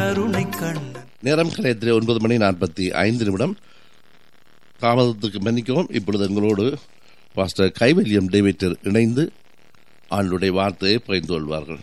கருணை கண்ணன் நேரம் கலையத்திலே ஒன்பது மணி நாற்பத்தி ஐந்து நிமிடம் தாமதத்துக்கு மன்னிக்கவும் இப்பொழுது எங்களோடு பாஸ்டர் கைவல்யம் டேவிட்டர் இணைந்து ஆண்டுடைய வார்த்தையை பகிர்ந்து கொள்வார்கள்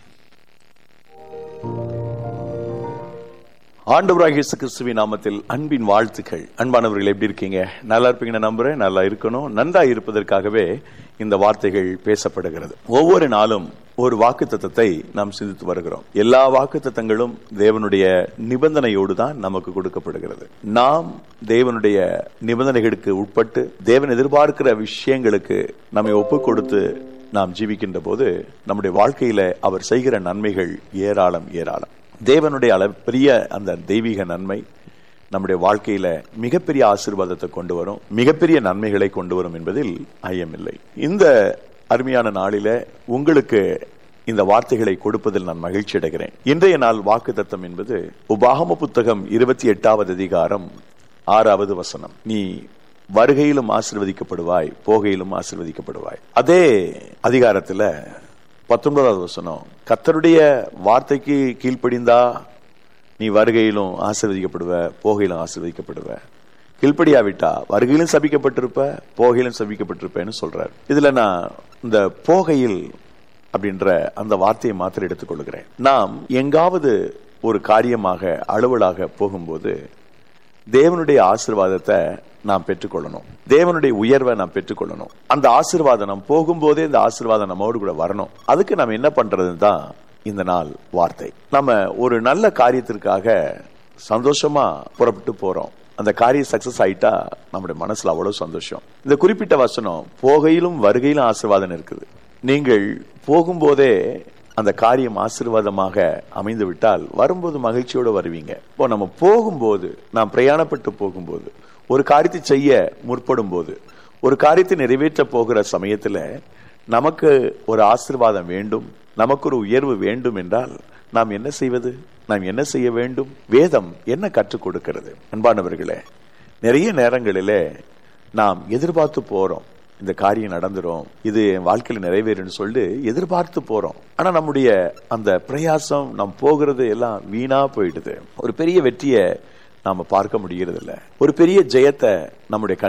ஆண்டவராக இயேசு கிறிஸ்துவின் நாமத்தில் அன்பின் வாழ்த்துக்கள் அன்பானவர்கள் எப்படி இருக்கீங்க நல்லா இருப்பீங்கன்னு நம்புறேன் நல்லா இருக்கணும் நன்றா இருப்பதற்காகவே இந்த வார்த்தைகள் பேசப்படுகிறது ஒவ்வொரு நாளும் ஒரு வாக்கு தத்தத்தை நாம் சிந்தித்து வருகிறோம் எல்லா வாக்கு தத்தங்களும் தேவனுடைய நிபந்தனையோடு தான் நமக்கு கொடுக்கப்படுகிறது நாம் தேவனுடைய நிபந்தனைகளுக்கு உட்பட்டு தேவன் எதிர்பார்க்கிற விஷயங்களுக்கு நம்மை ஒப்பு கொடுத்து நாம் ஜீவிக்கின்ற போது நம்முடைய வாழ்க்கையில அவர் செய்கிற நன்மைகள் ஏராளம் ஏராளம் தேவனுடைய அள பெரிய அந்த தெய்வீக நன்மை நம்முடைய வாழ்க்கையில மிகப்பெரிய ஆசீர்வாதத்தை கொண்டு வரும் மிகப்பெரிய நன்மைகளை கொண்டு வரும் என்பதில் ஐயமில்லை இந்த அருமையான நாளில உங்களுக்கு இந்த வார்த்தைகளை கொடுப்பதில் நான் மகிழ்ச்சி அடைகிறேன் இன்றைய நாள் வாக்கு தத்தம் என்பது உபாகம புத்தகம் இருபத்தி எட்டாவது அதிகாரம் ஆறாவது வசனம் நீ வருகையிலும் ஆசிர்வதிக்கப்படுவாய் போகையிலும் ஆசிர்வதிக்கப்படுவாய் அதே அதிகாரத்துல பத்தொன்பதாவது வசனம் கத்தருடைய வார்த்தைக்கு கீழ்ப்படிந்தா நீ வருகையிலும் ஆசிர்வதிக்கப்படுவ போகையிலும் ஆசிர்வதிக்கப்படுவ கீழ்ப்படியாவிட்டா வருகையிலும் சபிக்கப்பட்டிருப்ப போகையிலும் சபிக்கப்பட்டிருப்பேன்னு சொல்றார் இதுல நான் இந்த போகையில் அப்படின்ற அந்த வார்த்தையை மாத்திரம் எடுத்துக்கொள்கிறேன் நாம் எங்காவது ஒரு காரியமாக அலுவலாக போகும்போது தேவனுடைய ஆசிர்வாதத்தை நாம் பெற்றுக்கொள்ளணும் தேவனுடைய உயர்வை நாம் பெற்றுக்கொள்ளணும் அந்த ஆசிர்வாதம் நாம் போகும்போதே இந்த ஆசிர்வாதம் நம்மோடு கூட வரணும் அதுக்கு நம்ம என்ன பண்றதுன்னு தான் இந்த நாள் வார்த்தை நம்ம ஒரு நல்ல காரியத்திற்காக சந்தோஷமா புறப்பட்டு போறோம் அந்த காரியம் சக்சஸ் ஆயிட்டா நம்முடைய மனசுல அவ்வளவு சந்தோஷம் இந்த குறிப்பிட்ட வசனம் போகையிலும் வருகையிலும் ஆசிர்வாதம் இருக்குது நீங்கள் போகும்போதே அந்த காரியம் ஆசீர்வாதமாக அமைந்து விட்டால் வரும்போது மகிழ்ச்சியோடு வருவீங்க இப்போ நம்ம போகும்போது நாம் பிரயாணப்பட்டு போகும்போது ஒரு காரியத்தை செய்ய முற்படும் போது ஒரு காரியத்தை நிறைவேற்ற போகிற சமயத்துல நமக்கு ஒரு ஆசிர்வாதம் வேண்டும் நமக்கு ஒரு உயர்வு வேண்டும் என்றால் நாம் என்ன செய்வது நாம் என்ன செய்ய வேண்டும் வேதம் என்ன கற்றுக் கொடுக்கிறது அன்பானவர்களே நிறைய நேரங்களிலே நாம் எதிர்பார்த்து போறோம் இந்த காரியம் நடந்துரும் இது என் வாழ்க்கையில நிறைவேறும்னு சொல்லிட்டு எதிர்பார்த்து போறோம் ஆனா நம்முடைய அந்த பிரயாசம் நாம் போகிறது எல்லாம் வீணா போயிடுது ஒரு பெரிய வெற்றியை நாம பார்க்க முடிகிறது இல்ல ஒரு பெரிய ஜெயத்தை நம்முடைய